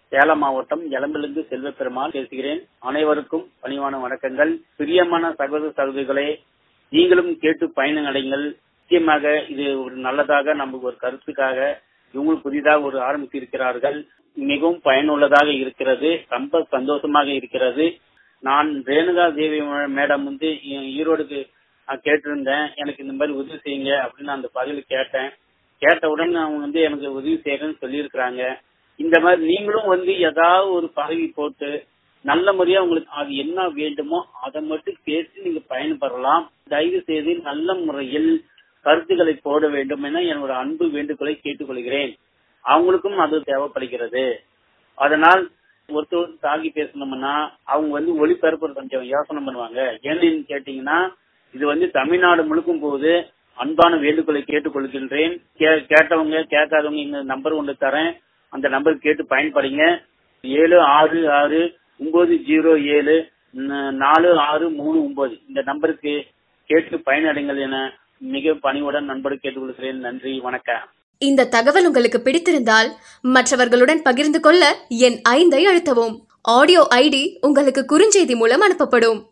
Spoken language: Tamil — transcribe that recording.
சேலம் மாவட்டம் எலம்பிலிருந்து செல்வ பெருமாள் பேசுகிறேன் அனைவருக்கும் பணிவான வணக்கங்கள் பிரியமான சகோதர சகோதரிகளே நீங்களும் கேட்டு பயனடைங்கள் முக்கியமாக இது ஒரு நல்லதாக நமக்கு ஒரு கருத்துக்காக இவங்களும் புதிதாக ஒரு ஆரம்பித்து இருக்கிறார்கள் மிகவும் பயனுள்ளதாக இருக்கிறது ரொம்ப சந்தோஷமாக இருக்கிறது நான் ரேணுகா தேவி மேடம் வந்து ஈரோடுக்கு நான் கேட்டிருந்தேன் எனக்கு இந்த மாதிரி உதவி செய்யுங்க அப்படின்னு அந்த பதில் கேட்டேன் கேட்டவுடன் அவங்க வந்து எனக்கு உதவி செய்யறேன்னு சொல்லியிருக்கிறாங்க இந்த மாதிரி நீங்களும் வந்து ஏதாவது ஒரு பதவி போட்டு நல்ல முறையா உங்களுக்கு அது என்ன வேண்டுமோ அதை மட்டும் பேசி நீங்க பயன்பெறலாம் தயவு செய்து நல்ல முறையில் கருத்துக்களை போட வேண்டும் என என்னோட அன்பு வேண்டுகோளை கேட்டுக்கொள்கிறேன் அவங்களுக்கும் அது தேவைப்படுகிறது அதனால் ஒருத்தர் தாக்கி பேசணும்னா அவங்க வந்து ஒளிபரப்பு கொஞ்சம் யோசனை பண்ணுவாங்க ஏன்னு கேட்டீங்கன்னா இது வந்து தமிழ்நாடு முழுக்கும் போது அன்பான வேண்டுகோளை கேட்டுக்கொள்கின்றேன் கேட்டவங்க கேட்காதவங்க இந்த நம்பர் ஒன்று தரேன் அந்த நம்பர் கேட்டு பயன்படுங்க ஏழு ஆறு ஆறு ஒன்பது ஜீரோ ஏழு நாலு ஆறு மூணு ஒன்பது இந்த நம்பருக்கு கேட்டு பயனடைங்கள் என மிக பணிவுடன் நண்பர் கேட்டுக்கொள்கிறேன் நன்றி வணக்கம் இந்த தகவல் உங்களுக்கு பிடித்திருந்தால் மற்றவர்களுடன் பகிர்ந்து கொள்ள என் ஐந்தை அழுத்தவும் ஆடியோ ஐடி உங்களுக்கு குறுஞ்செய்தி மூலம் அனுப்பப்படும்